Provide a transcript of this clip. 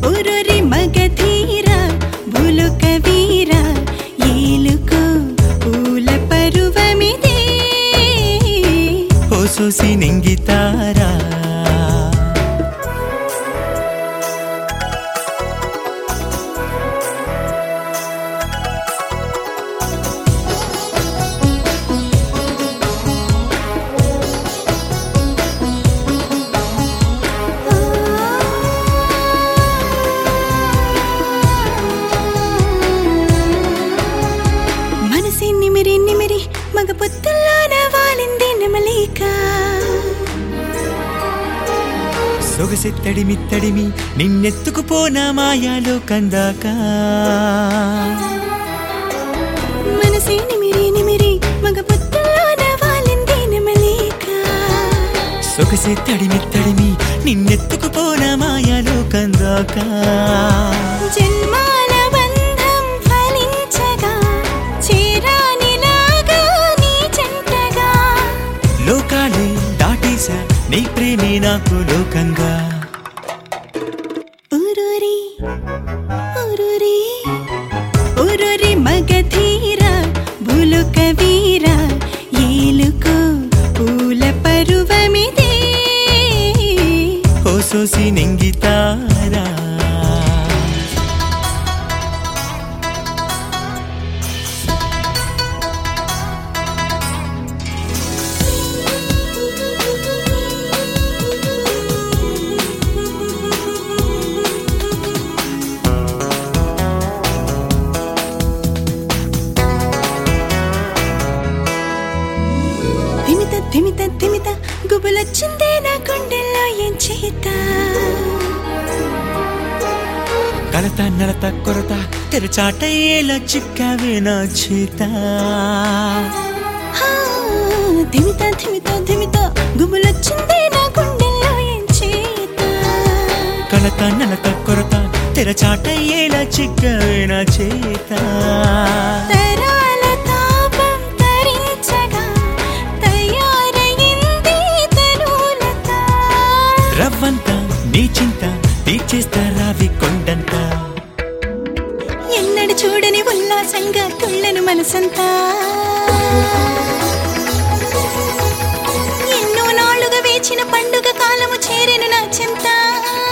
ఊరూరి మగధీర భూలోక వీర ఏలుకో పూల పరువమిదే ఓ సూసి నింగితారా మనసి నిమిరి నిమిరి మగ పొత్తుల్లోన వాలింది నమలేక సొగసె తడిమి తడిమి నిన్నెత్తుకుపోనా మాయాలో కందాక మనసి నిమిరి నిమిరి మగ పొత్తుల్లోన వాలింది నమలేక సొగసె తడిమి తడిమి నిన్నెత్తుకుపోనా మాయాలో కందాక జన్మాల బంధం ఫలించగా చేరానిలాగా నీ జంటగా లోకాలే దాటేశా నీ ప్రేమే నాకు లోకంగా ఊరూరి ఊరూరి ఊరూరి మగధీర భూలోక వీర ఏలుకో పూల పరువమిదే ఓ సోసి నింగితారా ధిమిత ధిమిత ధిమిత గుబులొచ్చిందే నా గుండెల్లో ఏం చేత కలత నలత కొరత తెరచాటయ్యేలా చిక్కావే నా చేత హా, ధిమిత ధిమిత ధిమిత గుబులొచ్చిందే నా గుండెల్లో ఏం చేత కలత నలత కొరత తెరచాటయ్యేలా చిక్కావే నా చేత తరాల తాపం తరించగా తయారయింది తనులత రవ్వంతా నీ చింత తీర్చేస్తారావి కొండంతా ఎన్నడు చూడని ఉల్లాసంగా తుళ్ళను మనసంతా ఎన్నో నాళ్ళుగా వేచిన పండుగ కాలము చేరెను నా చెంత